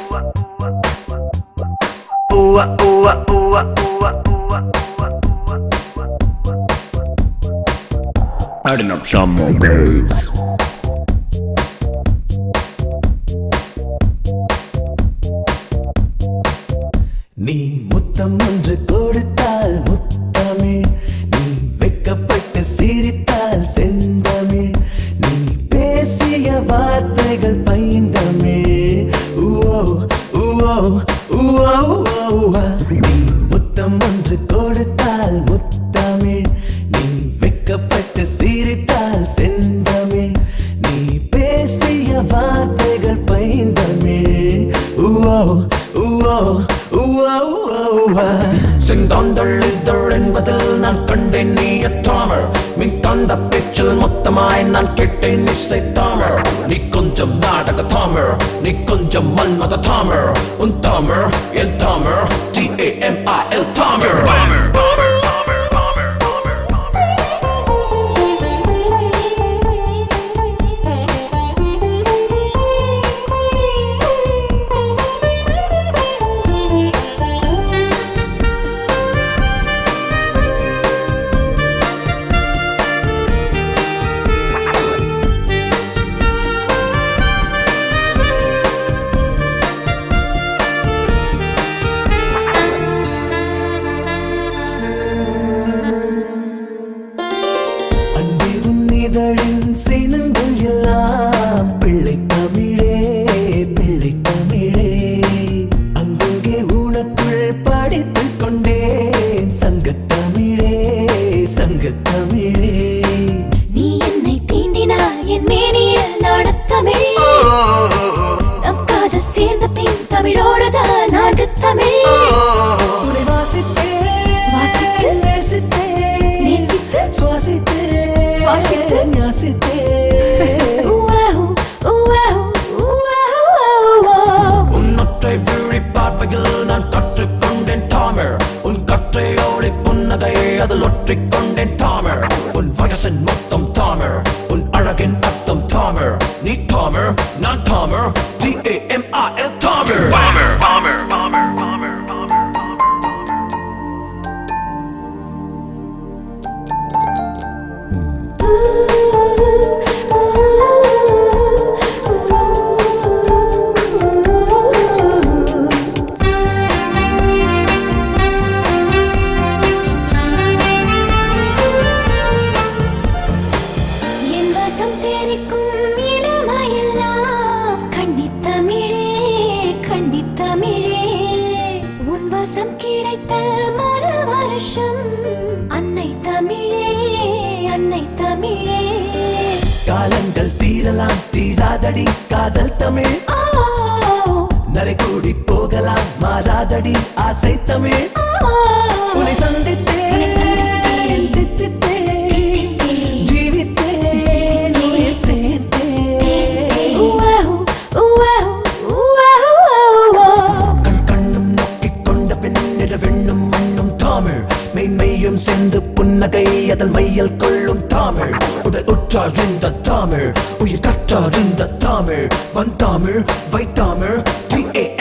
ooh ah, ooh ah, ooh ah, ooh ah, ooh ah. Adding up some more babes. நீ முத்தம் ஒன்று கொடுத்தால் முத்தமிழ் நீ வெக்கப்பட்டு சிரித்தால் செந்தமிழ் நீ பேசிய வார்த்தைகள் பைந்தமிழ் ஊஓ ஊஓ ஊஓ ஊஆ. நீ முத்தம் ஒன்று கொடுத்தால் முத்தமிழ் நீ வெக்கப்பட்டு சிரித்தால் செந்தமிழ் நீ பேசிய வார்த்தைகள் பைந்தமிழ் ஊஓ ஊஓ ஊஓ ஊஆ. செங்காந்தள் இதழ் என்பதில் நான் கண்டேன் நீ அற்றாமல் மின்காந்த பேச்சில் மொத்தமாய் நான் கேட்டேன் இசை தாமர் நீ கொஞ்சம் நாடக தாமர் நீ கொஞ்சம் மன்மத தாமர் உன் தாமர் என் தாமர் T A M I L தாமர் அன்பே உன் இதழின் சினங்கள் எல்லாம் பிள்ளை தமிழே பிள்ளை தமிழே அங்கங்கே உனக்குள் படித்துக் கொண்டேன் சங்கத் தமிழே சங்கத் தமிழே நீ என்னை தீண்டினாய் என் மேனியில் நாடத்தமிழ் நம் காதல் சேர்ந்த பின் தமிழோடுதான் நாடு தமிழ் உன்னை வாசித்தேன் வாசித்து, நேசித்தேன் நேசித்து, சுவாசித்தேன் சுவாசித்து, ஞாசித்தேன் ஊவாஹு, ஊவாஹு, ஊவாஹு. உன்னொற்றை விழி பார்வையில் நான் கற்றுக்கொண்டேன் தாமர் உன் கற்றை ஒளி புன்னகை அதில் ஒற்றிக் கொண்டேன் தாமர் உன் வயசின் மொத்தம் தாமர் உன் அழகின் அர்த்தம் தாமர் நீ தாமர் நான் தாமர் T A M I L தாமர் தாமர் தாமர் தாமர் தாமர் என் வசம் தெரிக்கும் இளமையெல்லாம் கன்னித்தமிழே கன்னித்தமிழே உன் வசம் கிடைத்த மறு வருஷம் அன்னை தமிழே அன்னை தமிழே காலங்கள் தீரலாம் தீராதடி காதல் தமிழ் ஓ நரை கூடி போகலாம் மாறாதடி ஆசை தமிழ் ஓ உன்னை சந்தித்தேன் உன்னை சந்தித்தேன். தித்தித்தேன். ஜீவித்தேன் உயிர்த்தேன் தேன். ஊவாஹு, ஊவாஹு, ஊவாஹு. கண் கண்ணும் நோக்கிக் கொண்ட பின்னிட வெண்ணும் மண்ணும் தாமிழ் மெய்மையும் சேர்ந்து புன்னகை அதல் மையல் கொள்ளும் தாமிழ் உடல் உற்றார் இந்த தாமிழ் உயிர் கற்றார் இந்த தாமிழ் வந்தாமிழ் வைத்தாமிழ் டி ஏ